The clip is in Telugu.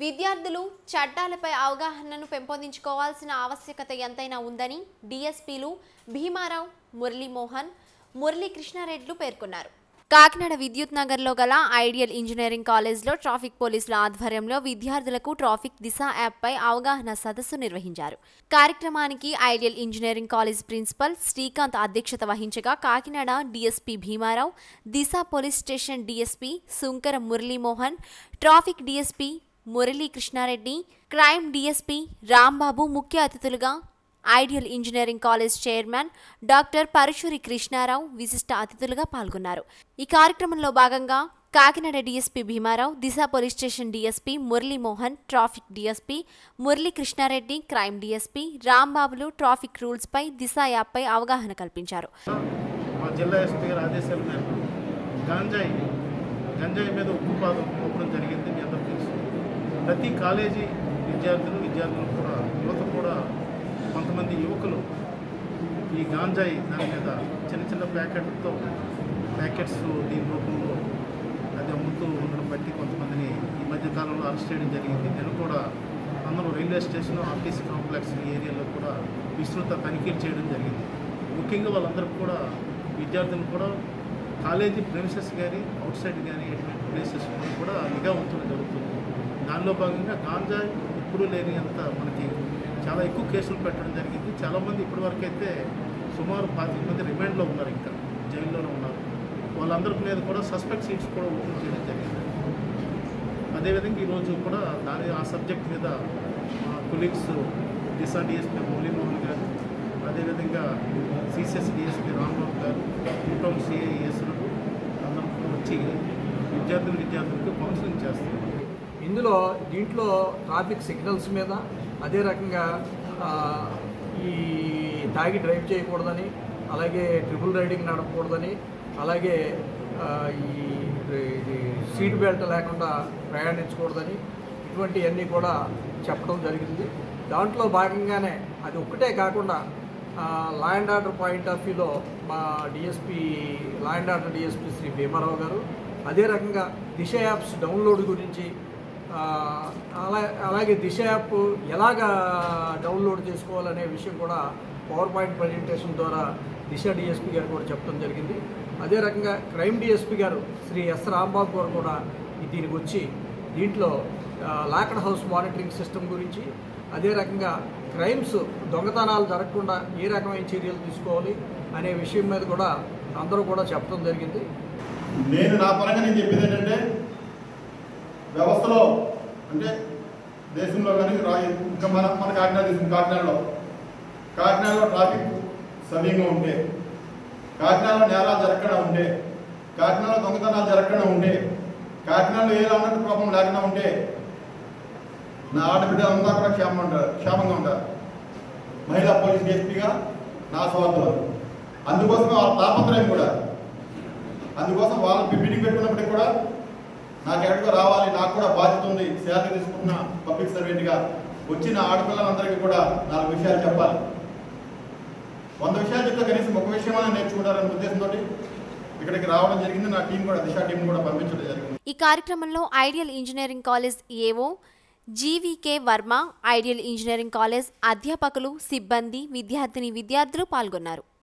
విద్యార్థులు చట్టాలపై అవగాహనను పెంపొందించుకోవాల్సిన ఆవశ్యకత ఎంతైనా ఉందని డీఎస్పీలు భీమారావు మురళీమోహన్ మురళీ కృష్ణారెడ్లు పేర్కొన్నారు కాకినాడ విద్యుత్ నగర్లో గల ఐడియల్ ఇంజనీరింగ్ కాలేజ్లో ట్రాఫిక్ పోలీసుల ఆధ్వర్యంలో విద్యార్థులకు ట్రాఫిక్ దిశ యాప్పై అవగాహన సదస్సు నిర్వహించారు కార్యక్రమానికి ideal engineering college principal Srikanth అధ్యక్షత వహించగా Kakinada DSP Bhimarao Disha police station DSP Sunkara Muralimohan traffic DSP Murali Krishnareddy crime DSP Rambabu ముఖ్య అతిథులుగా ideal engineering college chairman doctor Parasuri Krishnarao విశిష్ట అతిథులుగా పాల్గొన్నారు ఈ కార్యక్రమంలో భాగంగా Kakinada DSP Bhimarao Disha police station DSP Muralimohan traffic DSP Murali Krishnareddy crime DSP రాంబాబులు ట్రాఫిక్ రూల్స్పై దిశ యాప్పై అవగాహన కల్పించారు మా జిల్లా ఎస్పీ గారి ఆదేశాల మేరకు గాంజాయి గంజాయి మీద ఉక్కుపాదం మోపడం జరిగింది మీ అందరికీ తెలుసు ప్రతి కాలేజీ విద్యార్థులు విద్యార్థులు కూడా యువత కూడా కొంతమంది యువకులు ఈ గాంజాయి దాని మీద చిన్న చిన్న ప్యాకెట్లతో ప్యాకెట్స్ దీని రూపంలో అది అమ్ముతూ ఉండడం బట్టి కొంతమందిని ఈ మధ్య కాలంలో అరెస్ట్ చేయడం జరిగింది నేను కూడా అందరూ రైల్వే స్టేషన్ ఆర్టీసీ కాంప్లెక్స్ ఈ ఏరియాలో కూడా విస్తృత తనిఖీలు చేయడం జరిగింది ముఖ్యంగా వాళ్ళందరికీ కూడా విద్యార్థులు కూడా కాలేజీ ప్రిమిసెస్ కానీ అవుట్ సైడ్ కానీ ఎటువంటి ప్లేసెస్ కూడా నిఘా ఉంచడం జరుగుతుంది దానిలో భాగంగా గాంజా ఇప్పుడు లేని అంత మనకి చాలా ఎక్కువ కేసులు పెట్టడం జరిగింది చాలామంది ఇప్పటివరకు అయితే సుమారు పాతిక మంది రిమాండ్లో ఉన్నారు ఇంకా జైల్లోనే ఉన్నారు వాళ్ళందరి మీద కూడా సస్పెక్ట్ సీట్స్ కూడా ఓపెన్ చేయడం జరిగింది అదేవిధంగా ఈరోజు కూడా దాని ఆ సబ్జెక్ట్ మీద మా కొలీగ్స్ దిశా డిఎస్పీ మురళీమోహన్ గారు అదేవిధంగా సిసిఎస్ డిఎస్పీ రాంబాబు గారు కుటుంబ సిఐఎస్లు అందరూ కూడా వచ్చి విద్యార్థులు విద్యార్థులకు కౌన్సిలింగ్ చేస్తారు ఇందులో దీంట్లో ట్రాఫిక్ సిగ్నల్స్ మీద అదే రకంగా ఆ, ఈ తాగి డ్రైవ్ చేయకూడదని అలాగే ట్రిపుల్ రైడింగ్ నడపకూడదని అలాగే ఆ, ఈ ఇది సీట్ బెల్ట్ లేకుండా ప్రయాణించకూడదని ఇటువంటివన్నీ కూడా చెప్పడం జరిగింది దాంట్లో భాగంగానే అది ఒక్కటే కాకుండా law and order point of వ్యూలో మా DSP law and order DSP Shri Bhimarao గారు అదే రకంగా దిశ యాప్స్ డౌన్లోడ్ గురించి ఆ, అలా అలాగే దిశ యాప్ ఎలాగా డౌన్లోడ్ చేసుకోవాలనే విషయం కూడా పవర్ పాయింట్ ప్రజెంటేషన్ ద్వారా దిశ డిఎస్పీ గారు కూడా చెప్పడం జరిగింది అదే రకంగా క్రైమ్ డిఎస్పీ గారు శ్రీ ఎస్ రాంబాబు గారు కూడా ఈ దీనికి వచ్చి దీంట్లో లాక్డ్ హౌస్ మానిటరింగ్ సిస్టమ్ గురించి అదే రకంగా క్రైమ్స్ దొంగతనాలు జరగకుండా ఏ రకమైన చర్యలు తీసుకోవాలి అనే విషయం మీద కూడా అందరూ కూడా చెప్పడం జరిగింది నేను నా పరంగా నేను చెప్పేది ఏంటంటే వ్యవస్థలో అంటే దేశంలో కానీ రా ఇంకా మన మన కాకినాడ తీసుకుని కాకినాడలో కాకినాడలో ట్రాఫిక్ సవ్యంగా ఉంటే కాకినాడలో నేరాలు జరగకుండా ఉంటే కాకినాడలో దొంగతనాలు జరగకుండా ఉంటే కాకినాడలో ఏ అన్నట్టు ప్రాబ్లం లేకుండా ఉంటే నా ఆడబిడ్డ అంతా కూడా క్షేమం ఉంటారు క్షేమంగా ఉంటారు మహిళా పోలీస్ డిఎస్పీగా నా స్వార్థం అందుకోసం వాళ్ళ తాపత్రయం కూడా అందుకోసం వాళ్ళు మీటింగ్ పెట్టుకున్నప్పటికీ కూడా నాకు ఎక్కడికో రావాలి నాకు కూడా బాధ్యత ఉంది శాలరీ తీసుకుంటున్న పబ్లిక్ సర్వెంట్గా వచ్చిన ఆడపిల్లలందరికీ కూడా నాలుగు విషయాలు చెప్పాలి వంద విషయాలు చెప్తే కనీసం ఒక విషయమైనా నేర్చుకుంటారనే ఉద్దేశంతో ఇక్కడికి రావడం జరిగింది నా టీం కూడా దిశా టీం కూడా పంపించడం జరిగింది ఈ కార్యక్రమంలో ideal engineering college AO GVK Varma ideal engineering college అధ్యాపకులు సిబ్బంది విద్యార్థిని విద్యార్థులు పాల్గొన్నారు